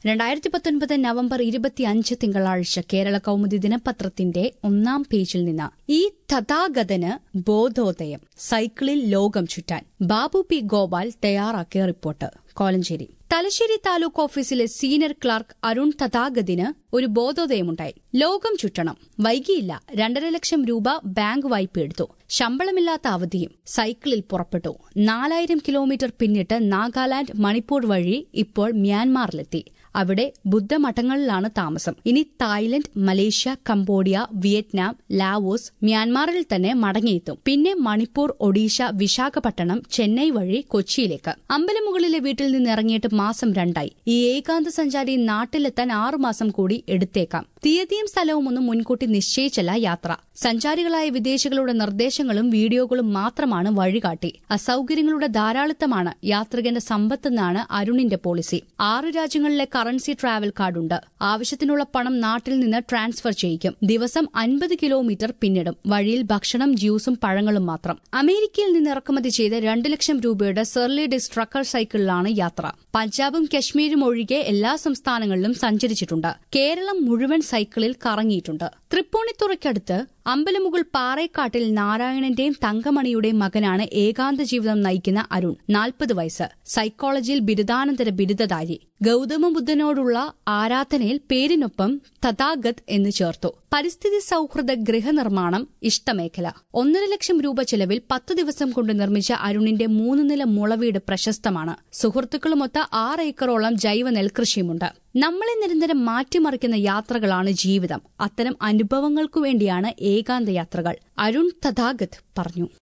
രണ്ടായിരത്തി പത്തൊൻപത് നവംബർ ഇരുപത്തിയഞ്ച് തിങ്കളാഴ്ച കേരള കൗമുദി ദിനപത്രത്തിന്റെ ഒന്നാം പേജിൽ നിന്ന് ഈ തഥാഗതന് ബോധോദയം സൈക്കിളിൽ ലോകം ചുറ്റാൻ ബാബു പി ഗോപാൽ തയ്യാറാക്കിയ റിപ്പോർട്ട് കോലഞ്ചേരി തലശ്ശേരി താലൂക്ക് ഓഫീസിലെ സീനിയർ ക്ലർക്ക് അരുൺ തഥാഗതിന് ഒരു ബോധോദയമുണ്ടായി ലോകം ചുറ്റണം വൈകിയില്ല രണ്ടര ലക്ഷം രൂപ ബാങ്ക് വായ്പ എടുത്തു ശമ്പളമില്ലാത്ത അവധിയും സൈക്കിളിൽ പുറപ്പെട്ടു നാലായിരം കിലോമീറ്റർ പിന്നിട്ട് നാഗാലാന്റ് മണിപ്പൂർ വഴി ഇപ്പോൾ മ്യാൻമാറിലെത്തി അവിടെ ബുദ്ധമഠങ്ങളിലാണ് താമസം ഇനി Thailand Malaysia Cambodia Vietnam Laos മ്യാൻമാറിൽ തന്നെ മടങ്ങിയെത്തും പിന്നെ മണിപ്പൂർ ഒഡീഷ വിശാഖപട്ടണം ചെന്നൈ വഴി കൊച്ചിയിലേക്ക് അമ്പലമുകളിലെ വീട്ടിൽ നിന്ന് ഇറങ്ങിയിട്ട് മാസം രണ്ടായി ഈ ഏകാന്ത സഞ്ചാരി നാട്ടിലെത്താൻ ആറുമാസം കൂടി എടുത്തേക്കാം തീയതിയും സ്ഥലവും ഒന്നും മുൻകൂട്ടി നിശ്ചയിച്ചല്ല യാത്ര സഞ്ചാരികളായ വിദേശികളുടെ നിർദ്ദേശങ്ങളും വീഡിയോകളും മാത്രമാണ് വഴികാട്ടി അസൌകര്യങ്ങളുടെ ധാരാളിത്തമാണ് യാത്രികന്റെ സമ്പത്തെന്നാണ് അരുണിന്റെ പോളിസി ആറ് രാജ്യങ്ങളിലെ കറൻസി ട്രാവൽ കാർഡുണ്ട് ആവശ്യത്തിനുള്ള പണം നാട്ടിൽ നിന്ന് ട്രാൻസ്ഫർ ചെയ്യിക്കും ദിവസം അൻപത് കിലോമീറ്റർ പിന്നിടും വഴിയിൽ ഭക്ഷണം ജ്യൂസും പഴങ്ങളും മാത്രം അമേരിക്കയിൽ നിന്ന് ഇറക്കുമതി ചെയ്ത രണ്ട് ലക്ഷം രൂപയുടെ സെർലി ഡിസ് ട്രക്കർ സൈക്കിളിലാണ് യാത്ര പഞ്ചാബും കശ്മീരും ഒഴികെ എല്ലാ സംസ്ഥാനങ്ങളിലും സഞ്ചരിച്ചിട്ടുണ്ട് കേരളം മുഴുവൻ സൈക്കിളിൽ കറങ്ങിയിട്ടുണ്ട് തൃപ്പൂണിത്തുറയ്ക്കടുത്ത് അമ്പലമുകൾ പാറേക്കാട്ടിൽ നാരായണന്റെയും തങ്കമണിയുടെയും മകനാണ് ഏകാന്ത ജീവിതം നയിക്കുന്ന അരുൺ നാൽപ്പത് വയസ്സ് സൈക്കോളജിയിൽ ബിരുദാനന്തര ബിരുദധാരി ഗൌതമ ബുദ്ധനോടുള്ള ആരാധനയിൽ പേരിനൊപ്പം തഥാഗത് എന്ന് ചേർത്തു പരിസ്ഥിതി സൌഹൃദ ഗൃഹനിർമ്മാണം ഇഷ്ടമേഖല ഒന്നര ലക്ഷം രൂപ ചെലവിൽ പത്ത് ദിവസം കൊണ്ട് നിർമ്മിച്ച അരുണിന്റെ മൂന്ന് നില മുളവീട് പ്രശസ്തമാണ് സുഹൃത്തുക്കളുമൊത്ത ആറ് ഏക്കറോളം ജൈവ നെൽകൃഷിയുമുണ്ട് നമ്മളെ നിരന്തരം മാറ്റിമറിക്കുന്ന യാത്രകളാണ് ജീവിതം അത്തരം അനുഭവങ്ങൾക്കു വേണ്ടിയാണ് ഏകാന്ത യാത്രകൾ അരുൺ തഥാഗത് പറഞ്ഞു